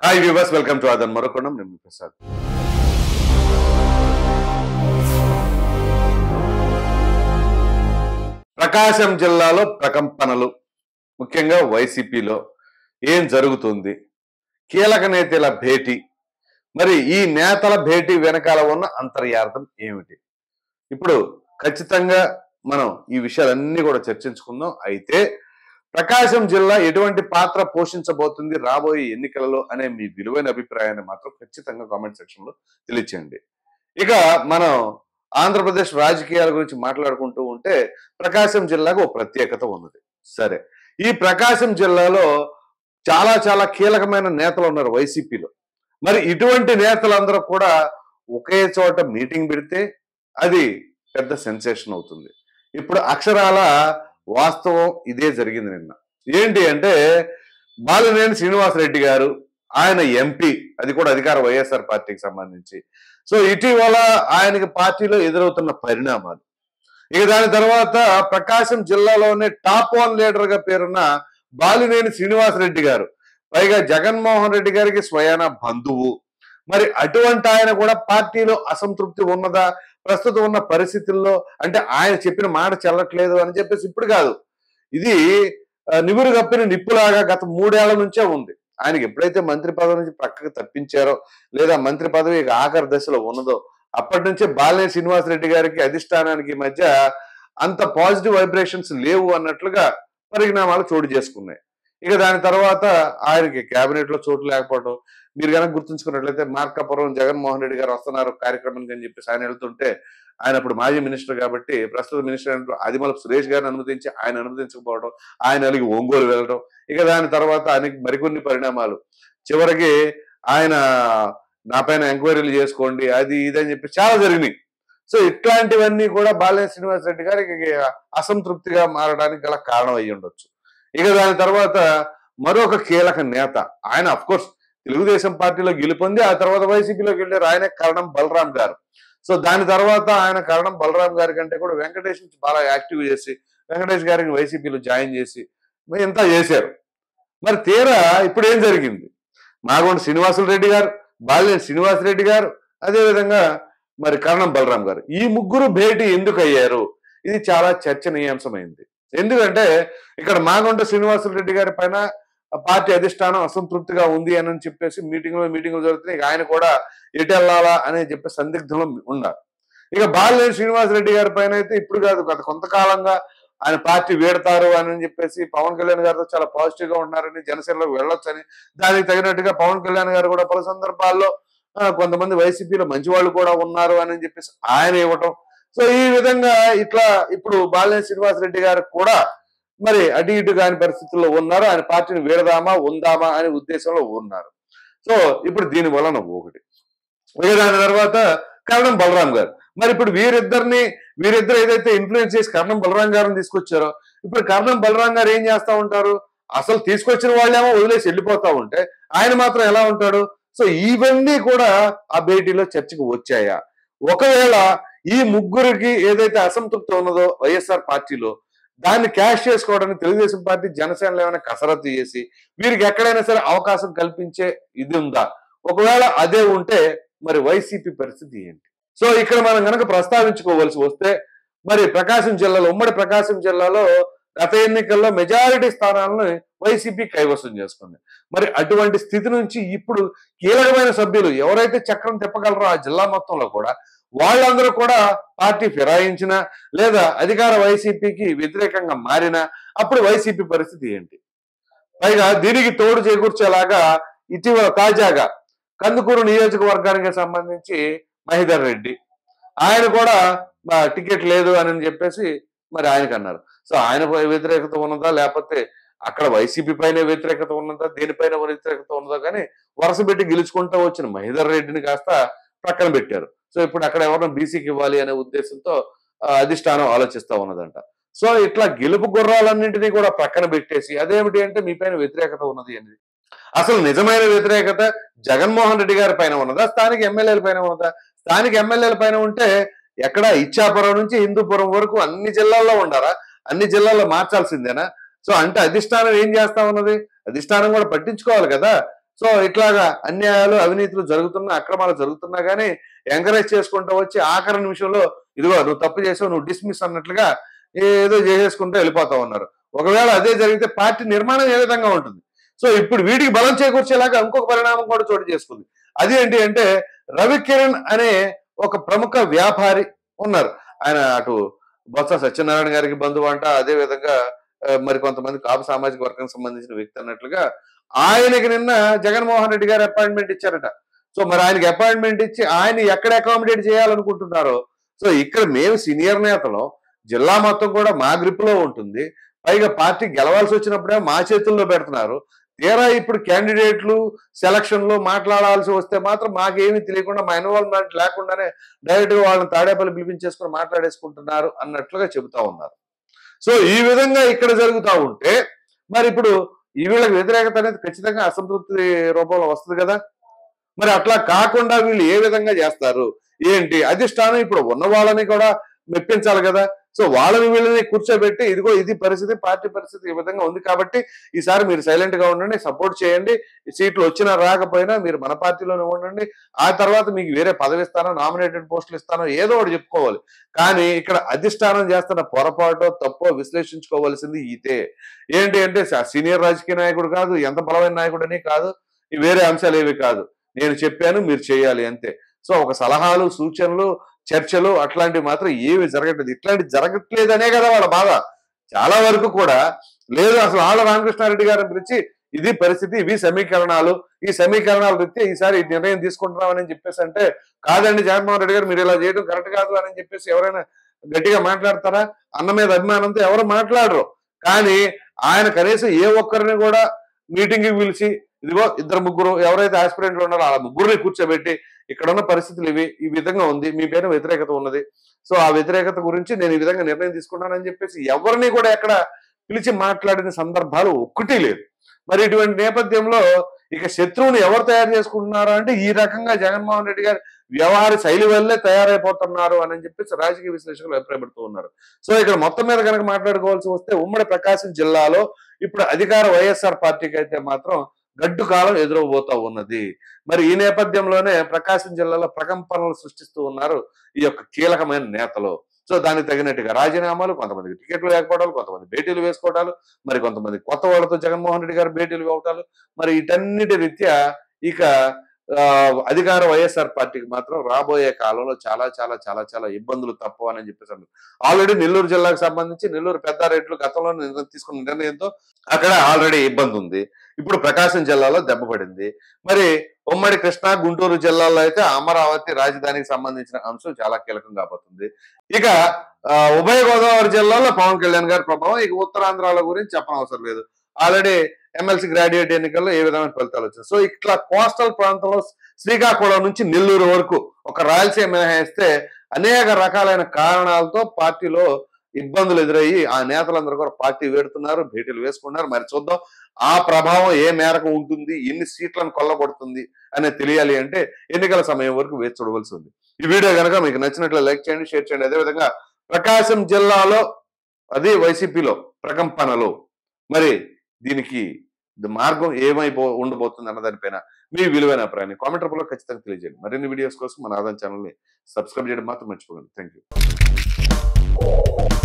hi viewers welcome to అదన్ మరొకొండం నేను మీ ప్రసాద్ ప్రకాశం జిల్లాలో ప్రకంపనలు ముఖ్యంగా వైసీపీలో ఏం జరుగుతుంది కీలక నేతల భేటీ మరి ఈ నేతల భేటీ వెనకాల ఉన్న అంతర్యార్థం ఏమిటి ఇప్పుడు ఖచ్చితంగా మనం ఈ విషయాలన్నీ కూడా చర్చించుకుందాం అయితే ప్రకాశం జిల్లా ఎటువంటి పాత్ర పోషించబోతుంది రాబోయే ఎన్నికలలో అనే మీ విలువైన అభిప్రాయాన్ని మాత్రం ఖచ్చితంగా కామెంట్ సెక్షన్ లో తెలియచేయండి ఇక మనం ఆంధ్రప్రదేశ్ రాజకీయాల గురించి మాట్లాడుకుంటూ ఉంటే ప్రకాశం జిల్లాకు ఒక ప్రత్యేకత ఉన్నది సరే ఈ ప్రకాశం జిల్లాలో చాలా చాలా కీలకమైన నేతలు ఉన్నారు వైసీపీలో మరి ఇటువంటి నేతలందరూ కూడా ఒకే చోట మీటింగ్ పెడితే అది పెద్ద సెన్సేషన్ అవుతుంది ఇప్పుడు అక్షరాల వాస్తవం ఇదే జరిగింది నిన్న ఏంటి అంటే బాలినేని శ్రీనివాసరెడ్డి గారు ఆయన ఎంపీ అది కూడా అధికార వైఎస్ఆర్ పార్టీకి సంబంధించి సో ఇటీవల ఆయనకి పార్టీలో ఎదురవుతున్న పరిణామాలు ఇక దాని తర్వాత ప్రకాశం జిల్లాలోనే టాప్ వన్ లీడర్ గా పేరున్న బాలినేని శ్రీనివాసరెడ్డి గారు పైగా జగన్మోహన్ రెడ్డి గారికి స్వయాన బంధువు మరి అటువంటి ఆయన కూడా పార్టీలో అసంతృప్తి ఉన్నదా ప్రస్తుతం ఉన్న పరిస్థితుల్లో అంటే ఆయన చెప్పిన మాట చెల్లట్లేదు అని చెప్పేసి ఇప్పుడు కాదు ఇది ఆ, నివురు కప్పిన నిప్పులాగా గత మూడేళ్ల నుంచే ఉంది ఆయనకి ఎప్పుడైతే మంత్రి పదవి నుంచి పక్కకు తప్పించారో లేదా మంత్రి పదవి ఇక ఆఖరి దశలో ఉన్నదో అప్పటి నుంచే బాలినేని శ్రీనివాసరెడ్డి గారికి అధిష్టానానికి మధ్య అంత పాజిటివ్ వైబ్రేషన్స్ లేవు అన్నట్లుగా పరిణామాలు చోటు చేసుకున్నాయి ఇక దాని తర్వాత ఆయనకి కేబినెట్ లో చోటు లేకపోవడం మీరు కనుక గుర్తుంచుకున్నట్లయితే మార్కాపురం జగన్మోహన్ రెడ్డి గారు వస్తున్నారు కార్యక్రమానికి అని చెప్పేసి ఆయన వెళ్తుంటే ఆయన అప్పుడు మాజీ మినిస్టర్ కాబట్టి ప్రస్తుత మినిస్టర్ అయినటువంటి ఆదిమలపు సురేష్ గారిని అనుమతించి ఆయన అనుమతించకపోవడం ఆయన అలిగి ఒంగోలు వెళ్ళడం ఇక దాని తర్వాత ఆయనకి మరికొన్ని పరిణామాలు చివరికి ఆయన నా పైన ఎంక్వైరీలు చేసుకోండి అది ఇది అని చెప్పి చాలా జరిగినాయి సో ఇట్లాంటివన్నీ కూడా బాలయ్య శ్రీనివాస్ రెడ్డి గారికి అసంతృప్తిగా మారడానికి గల కారణం అయ్యి ఉండొచ్చు ఇక దాని తర్వాత మరొక కీలక నేత ఆయన అఫ్ కోర్స్ తెలుగుదేశం పార్టీలో గెలుపొంది ఆ తర్వాత వైసీపీలోకి వెళ్ళారు ఆయన కరణం బలరాం గారు సో దాని తర్వాత ఆయన కరణం బలరాం గారి కంటే కూడా వెంకటేష్ నుంచి బాగా యాక్టివ్ చేసి వెంకటేష్ గారికి వైసీపీలో జాయిన్ చేసి మరి ఇంత చేశారు మరి తీరా ఇప్పుడు ఏం జరిగింది మాగొండ శ్రీనివాసులు రెడ్డి గారు బాలినేని శ్రీనివాసరెడ్డి గారు అదేవిధంగా మరి కరణం బలరాం గారు ఈ ముగ్గురు భేటీ ఎందుకు అయ్యారు ఇది చాలా చర్చనీయాంశమైంది ఎందుకంటే ఇక్కడ మాగొండ శ్రీనివాసులు రెడ్డి గారి పైన ఆ పార్టీ అధిష్టానం అసంతృప్తిగా ఉంది అని చెప్పేసి మీటింగ్లో మీటింగ్లు జరుగుతున్నాయి ఇక ఆయన కూడా ఎటు వెళ్ళాలా అని చెప్పి సందిగ్ధంలో ఉన్నారు ఇక బాలినేని శ్రీనివాసరెడ్డి గారి పైన అయితే ఇప్పుడు కాదు గత కొంతకాలంగా ఆయన పార్టీ వీడతారు అని చెప్పేసి పవన్ కళ్యాణ్ గారితో చాలా పాజిటివ్ గా ఉన్నారని జనసేనలోకి వెళ్ళొచ్చని దానికి తగినట్టుగా పవన్ కళ్యాణ్ గారు కూడా పలు సందర్భాల్లో ఆ, కొంతమంది వైసీపీలో మంచి వాళ్ళు కూడా ఉన్నారు అని చెప్పేసి ఆయన ఇవ్వటం సో ఈ విధంగా ఇట్లా ఇప్పుడు బాలినేని శ్రీనివాసరెడ్డి గారు కూడా మరి అటు ఇటు కాని పరిస్థితుల్లో ఉన్నారు ఆయన పార్టీని వీడదామా ఉందామా అనే ఉద్దేశంలో ఉన్నారు సో ఇప్పుడు దీని వలన ఒకటి ఇక దాని తర్వాత కరణం బలరాం గారు మరి ఇప్పుడు వీరిద్దరిని వీరిద్దరు ఏదైతే ఇన్ఫ్లుయెన్స్ చేసి కరణం బలరాం గారిని తీసుకొచ్చారో ఇప్పుడు కరణం బలరాం గారు ఏం చేస్తా ఉంటారు అసలు తీసుకొచ్చిన వాళ్ళేమో వదిలేసి వెళ్ళిపోతా ఉంటే ఆయన మాత్రం ఎలా ఉంటాడు సో ఇవన్నీ కూడా ఆ భేటీలో చర్చకు వచ్చాయా ఒకవేళ ఈ ముగ్గురికి ఏదైతే అసంతృప్తి ఉన్నదో వైఎస్ఆర్ పార్టీలో దాన్ని క్యాష్ చేసుకోవడానికి తెలుగుదేశం పార్టీ జనసేనలో ఏమైనా కసరత్తు చేసి వీరికి ఎక్కడైనా సరే అవకాశం కల్పించే ఇది ఉందా ఒకవేళ అదే ఉంటే మరి వైసీపీ పరిస్థితి ఏంటి సో ఇక్కడ మనం కనుక ప్రస్తావించుకోవాల్సి వస్తే మరి ప్రకాశం జిల్లాలో ఉమ్మడి ప్రకాశం జిల్లాలో గత ఎన్నికల్లో మెజారిటీ స్థానాలను వైసీపీ కైవసం చేసుకుంది మరి అటువంటి స్థితి నుంచి ఇప్పుడు కీలకమైన సభ్యులు ఎవరైతే చక్రం తిప్పగలరో ఆ జిల్లా మొత్తంలో కూడా వాళ్ళందరూ కూడా పార్టీ ఫిరాయించినా లేదా అధికార వైసీపీకి వ్యతిరేకంగా మారినా అప్పుడు వైసీపీ పరిస్థితి ఏంటి పైగా దీనికి తోడు చేకూర్చేలాగా ఇటీవల తాజాగా కందుకూరు నియోజకవర్గానికి సంబంధించి మహిధర్ రెడ్డి ఆయన కూడా మా టికెట్ లేదు అని చెప్పేసి మరి ఆయనకు అన్నారు సో ఆయన పై వ్యతిరేకత ఉన్నదా లేకపోతే అక్కడ వైసీపీ పైన వ్యతిరేకత ఉన్నదా దేనిపైన వ్యతిరేకత ఉన్నదా కానీ వరుస పెట్టి గెలుచుకుంటూ వచ్చిన మహిధర్ రెడ్డిని కాస్త పక్కన పెట్టారు సో ఇప్పుడు అక్కడ ఎవరైనా బీసీకి ఇవ్వాలి అనే ఉద్దేశంతో ఆ, అధిష్టానం ఆలోచిస్తా ఉన్నదంట సో ఇట్లా గెలుపు గుర్రాలన్నింటినీ కూడా పక్కన పెట్టేసి అదేమిటి అంటే మీ పైన వ్యతిరేకత ఉన్నది అనేది అసలు నిజమైన వ్యతిరేకత జగన్మోహన్ రెడ్డి గారి పైన ఉన్నదా స్థానిక ఎమ్మెల్యేల పైన ఉన్నదా స్థానిక ఎమ్మెల్యేల పైన ఉంటే ఎక్కడ ఇచ్చాపురం నుంచి హిందూపురం వరకు అన్ని జిల్లాల్లో ఉండారా అన్ని జిల్లాల్లో మార్చాల్సిందేనా సో అంటే అధిష్టానం ఏం చేస్తా ఉన్నది అధిష్టానం కూడా పట్టించుకోవాలి కదా సో ఇట్లాగా అన్యాయాలు అవినీతులు జరుగుతున్నా అక్రమాలు జరుగుతున్నా కానీ ఎంకరేజ్ చేసుకుంటూ వచ్చి ఆఖరి నిమిషంలో ఇదిగో నువ్వు తప్పు చేసావు నువ్వు డిస్మిస్ అన్నట్లుగా ఏదో చేసేసుకుంటూ వెళ్ళిపోతా ఉన్నారు ఒకవేళ అదే జరిగితే పార్టీ నిర్మాణం ఏ విధంగా ఉంటుంది సో ఇప్పుడు వీటికి బలం చేకూర్చేలాగా ఇంకొక పరిణామం కూడా చోటు చేసుకుంది అది ఏంటి అంటే రవి కిరణ్ అనే ఒక ప్రముఖ వ్యాపారి ఉన్నారు ఆయన అటు బొత్స సత్యనారాయణ గారికి బంధువు అంట అదే విధంగా ఆ, మరి కొంతమంది కాపు సామాజిక వర్గానికి సంబంధించిన వ్యక్తి అన్నట్లుగా ఆయనకి నిన్న జగన్మోహన్ రెడ్డి గారు అపాయింట్మెంట్ ఇచ్చారట సో మరి ఆయనకి అపాయింట్మెంట్ ఇచ్చి ఆయన ఎక్కడ అకామిడేట్ చేయాలనుకుంటున్నారో సో ఇక్కడ మేము సీనియర్ నేతలు జిల్లా మొత్తం కూడా మా గ్రిప్ లో ఉంటుంది పైగా పార్టీ గెలవాల్సి వచ్చినప్పుడే మా చేతుల్లో పెడుతున్నారు తీరా ఇప్పుడు క్యాండిడేట్లు సెలక్షన్ లో మాట్లాడాల్సి వస్తే మాత్రం మాకేమీ తెలియకుండా మా ఇన్వాల్వ్మెంట్ లేకుండానే డైరెక్ట్ గా వాళ్ళని తాడేపల్లి పిలిపించేసుకుని మాట్లాడేసుకుంటున్నారు అన్నట్లుగా చెబుతా ఉన్నారు సో ఈ విధంగా ఇక్కడ జరుగుతూ ఉంటే మరి ఇప్పుడు ఈ వీళ్ళకి వ్యతిరేకత అనేది ఖచ్చితంగా అసంతృప్తి రూపంలో వస్తుంది కదా మరి అట్లా కాకుండా వీళ్ళు ఏ విధంగా చేస్తారు ఏంటి అధిష్టానం ఇప్పుడు ఉన్న వాళ్ళని కూడా మెప్పించాలి కదా సో వాళ్ళని వీళ్ళని కూర్చోబెట్టి ఇదిగో ఇది పరిస్థితి పార్టీ పరిస్థితి ఈ విధంగా ఉంది కాబట్టి ఈసారి మీరు సైలెంట్ గా ఉండండి సపోర్ట్ చేయండి ఈ సీట్లు వచ్చినా రాకపోయినా మీరు మన పార్టీలోనే ఉండండి ఆ తర్వాత మీకు వేరే పదవి ఇస్తానో నామినేటెడ్ పోస్టులు ఇస్తానో ఏదో ఒకటి చెప్పుకోవాలి కానీ ఇక్కడ అధిష్టానం చేస్తున్న పొరపాటు తప్పో విశ్లేషించుకోవాల్సింది ఈతే ఏంటి అంటే స- సీనియర్ రాజకీయ నాయకుడు కాదు ఎంత బలమైన నాయకుడని కాదు ఈ వేరే అంశాలు ఏవి కాదు నేను చెప్పాను మీరు చేయాలి అంతే సో ఒక సలహాలు సూచనలు చర్చలు అట్లాంటివి మాత్రం ఏవి జరగట్లేదు ఇట్లాంటి జరగట్లేదనే కదా వాళ్ళ బాధ చాలా వరకు కూడా లేదు అసలు ఆళ్ళ రామకృష్ణారెడ్డి గారిని పిలిచి ఇది పరిస్థితి ఇవి సమీకరణాలు ఈ సమీకరణాలు రీత్యా ఈసారి ఈ నిర్ణయం తీసుకుంటున్నామని చెప్పేసి అంటే కాదండి జగన్మోహన్ రెడ్డి గారు మీరు ఇలా చేయడం కరెక్ట్ కాదు అని చెప్పేసి ఎవరైనా గట్టిగా మాట్లాడతారా అన్న మీద అభిమానంతో ఎవరు మాట్లాడరు కానీ ఆయన కనీసం ఏ ఒక్కరిని కూడా మీటింగ్ కి పిలిచి ఇదిగో ఇద్దరు ముగ్గురు ఎవరైతే ఆస్పిరెంట్లు ఉన్నారో ఆ ముగ్గురిని కూర్చోబెట్టి ఇక్కడ ఉన్న పరిస్థితులు ఇవి ఈ విధంగా ఉంది మీ పైన వ్యతిరేకత ఉన్నది సో ఆ వ్యతిరేకత గురించి నేను ఈ విధంగా నిర్ణయం తీసుకున్నానని చెప్పేసి ఎవరిని కూడా ఎక్కడ పిలిచి మాట్లాడిన సందర్భాలు ఒక్కటి లేదు మరి ఇటువంటి నేపథ్యంలో ఇక శత్రువుని ఎవరు తయారు చేసుకుంటున్నారు అంటే ఈ రకంగా జగన్మోహన్ రెడ్డి గారి వ్యవహార శైలి వల్లే తయారైపోతున్నారు అని చెప్పేసి రాజకీయ విశ్లేషకులు అభిప్రాయపడుతూ ఉన్నారు సో ఇక్కడ మొత్తం మీద కనుక మాట్లాడుకోవాల్సి వస్తే ఉమ్మడి ప్రకాశం జిల్లాలో ఇప్పుడు అధికార వైఎస్ఆర్ పార్టీకి అయితే మాత్రం గడ్డు కాలం ఎదురవబోతా ఉన్నది మరి ఈ నేపథ్యంలోనే ప్రకాశం జిల్లాలో ప్రకంపనలు సృష్టిస్తూ ఉన్నారు ఈ యొక్క కీలకమైన నేతలు సో దానికి తగినట్టుగా రాజీనామాలు కొంతమందికి టికెట్లు లేకపోవడాలు కొంతమంది భేటీలు వేసుకోవడాలు మరి కొంతమంది కొత్త వాళ్ళతో జగన్మోహన్ రెడ్డి గారు భేటీలు ఇవ్వటాలు మరి వీటన్నిటి రీత్యా ఇక ఆ, అధికార వైఎస్ఆర్ పార్టీకి మాత్రం రాబోయే కాలంలో చాలా చాలా చాలా చాలా ఇబ్బందులు తప్పవని చెప్పేసి అన్నారు ఆల్రెడీ నెల్లూరు జిల్లాకు సంబంధించి నెల్లూరు పెద్దారెడ్లు గతంలో నిర్ణయం తీసుకున్న నిర్ణయంతో అక్కడ ఆల్రెడీ ఇబ్బంది ఉంది ఇప్పుడు ప్రకాశం జిల్లాలో దెబ్బ పడింది మరి ఉమ్మడి కృష్ణా గుంటూరు జిల్లాలో అయితే అమరావతి రాజధానికి సంబంధించిన అంశం చాలా కీలకం కాబోతుంది ఇక ఆ, ఉభయ గోదావరి జిల్లాలో పవన్ కళ్యాణ్ గారి ప్రభావం ఇక ఉత్తరాంధ్రాల గురించి చెప్పనవసరం లేదు ఆల్రెడీ ఎమ్మెల్సీ గ్రాడ్యుయేట్ ఎన్నికల్లో ఏ విధమైన ఫలితాలు వచ్చాయి సో ఇట్లా కోస్టల్ ప్రాంతంలో శ్రీకాకుళం నుంచి నెల్లూరు వరకు ఒక రాయలసీమ మినహాయిస్తే అనేక రకాలైన కారణాలతో పార్టీలో ఇబ్బందులు ఎదురయ్యి ఆ నేతలందరూ కూడా పార్టీ వేడుతున్నారు భేటీలు వేసుకున్నారు మరి చూద్దాం ఆ ప్రభావం ఏ మేరకు ఉంటుంది ఎన్ని సీట్లను కొల్లగొడుతుంది అనేది తెలియాలి అంటే ఎన్నికల సమయం వరకు వేచి చూడవలసి ఉంది ఈ వీడియో కనుక మీకు నచ్చినట్లు లైక్ చేయండి షేర్ చేయండి అదేవిధంగా ప్రకాశం జిల్లాలో అది వైసీపీలో ప్రకంపనలు మరి దీనికి ది మార్గం ఏమైపో ఉండబోతుంది అన్న దానిపైన మీ విలువైన అభిప్రాయాన్ని కామెంట్ రూపంలో ఖచ్చితంగా తెలియజేయండి మరిన్ని వీడియోస్ కోసం మన ఆదాయం ఛానల్ని సబ్స్క్రైబ్ చేయడం మాత్రం మర్చిపోకండి థ్యాంక్ యూ